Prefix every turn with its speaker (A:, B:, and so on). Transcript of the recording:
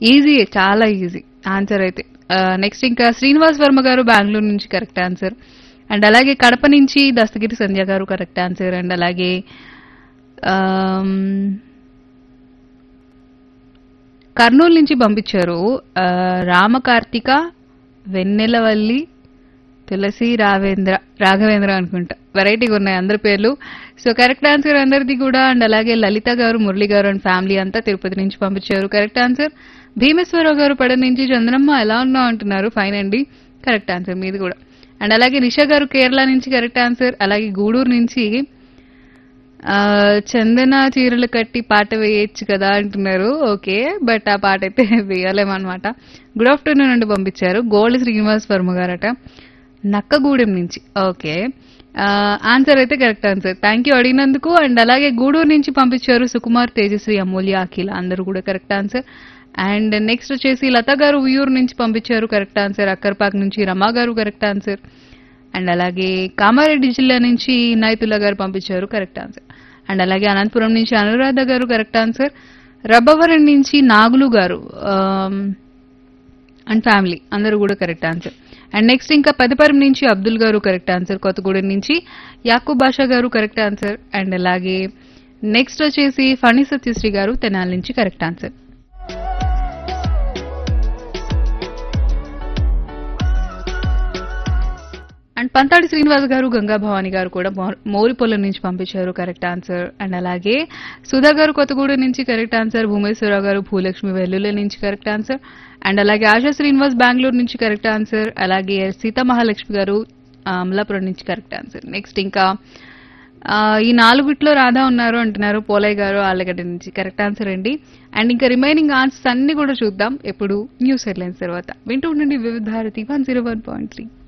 A: easy చాలా easy answer అయితే next ఇంకా శ్రీనివాస్ వర్మ గారు బెంగళూరు నుంచి కరెక్ట్ ఆన్సర్ అండ్ అలాగే కడప నుంచి దస్తగిరి సంధ్య గారు కరెక్ట్ ఆన్సర్ అండ్ అలాగే ఆమ్, కర్నూలు నుంచి పంపించారు ఆ, రామకార్తిక వెన్నెలవల్లి తులసి రావేంద్ర రాఘవేంద్ర అనుకుంటా వెరైటీగా ఉన్నాయి అందరి పేర్లు సో కరెక్ట్ ఆన్సర్ అందరిది కూడా అండ్ అలాగే లలిత గారు మురళి గారు అండ్ ఫ్యామిలీ అంతా తిరుపతి నుంచి పంపించారు కరెక్ట్ ఆన్సర్ భీమేశ్వరరావు గారు పడ నుంచి చంద్రమ్మ ఎలా ఉన్నావు అంటున్నారు ఫైన్ అండి కరెక్ట్ ఆన్సర్ మీది కూడా అండ్ అలాగే నిషా గారు కేరళ నుంచి కరెక్ట్ ఆన్సర్ అలాగే గూడూరు నుంచి ఆ, చందన చీరలు కట్టి పాట వేయచ్చు కదా అంటున్నారు ఓకే బట్ ఆ పాట అయితే వేయలేమన్నమాట గుడ్ ఆఫ్టర్నూన్ అండి పంపించారు గోల్డ్ శ్రీనివాస్ వర్మ గారట నక్కగూడెం నుంచి ఓకే ఆన్సర్ అయితే కరెక్ట్ ఆన్సర్ థ్యాంక్ యూ అడిగినందుకు అండ్ అలాగే గూడూరు నుంచి పంపించారు సుకుమార్ తేజశ్రీ అమూల్య అఖిల అందరూ కూడా కరెక్ట్ ఆన్సర్ అండ్ నెక్స్ట్ వచ్చేసి లత గారు ఉయ్యూరు నుంచి పంపించారు కరెక్ట్ ఆన్సర్ అక్కర్పాక్ నుంచి రమా గారు కరెక్ట్ ఆన్సర్ అండ్ అలాగే కామారెడ్డి జిల్లా నుంచి ఇనాయతుల్లా గారు పంపించారు కరెక్ట్ ఆన్సర్ అండ్ అలాగే అనంతపురం నుంచి అనురాధ గారు కరెక్ట్ ఆన్సర్ రబ్బవరం నుంచి నాగులు గారు ఆమ్, అండ్ ఫ్యామిలీ అందరూ కూడా కరెక్ట్ ఆన్సర్ అండ్ నెక్స్ట్ ఇంకా పెదపరం నుంచి అబ్దుల్ గారు కరెక్ట్ ఆన్సర్ కొత్తగూడెం నుంచి Yakub Basha garu correct answer and అలాగే నెక్స్ట్ వచ్చేసి ఫణి సత్యశ్రీ గారు తెనాలి నుంచి correct answer and Panthadi Srinivas garu Ganga Bhavani గారు కూడా మో- మోరిపొలం నుంచి పంపించారు కరెక్ట్ ఆన్సర్ అండ్ అలాగే సుధా గారు కొత్తగూడెం నుంచి కరెక్ట్ ఆన్సర్ భూమేశ్వరరావు గారు భూలక్ష్మి వెల్లుల నుంచి కరెక్ట్ ఆన్సర్ అండ్ అలాగే ఆశా శ్రీనివాస్ బెంగళూరు నుంచి కరెక్ట్ ఆన్సర్ అలాగే సీతా మహాలక్ష్మి గారు ఆ, అమలాపురం నుంచి కరెక్ట్ ఆన్సర్ నెక్స్ట్ ఇంకా ఆ, ఈ నాలుగిట్లో రాధా ఉన్నారు అంటున్నారు పోలయ్య గారు ఆళ్ళగడ్డ నుంచి కరెక్ట్ ఆన్సర్ అండి అండ్ ఇంకా రిమైనింగ్ ఆన్సర్స్ అన్ని కూడా చూద్దాం ఎప్పుడు న్యూస్ హెడ్లైన్స్ తర్వాత వింటూ ఉండండి Vividh Bharati one zero one point three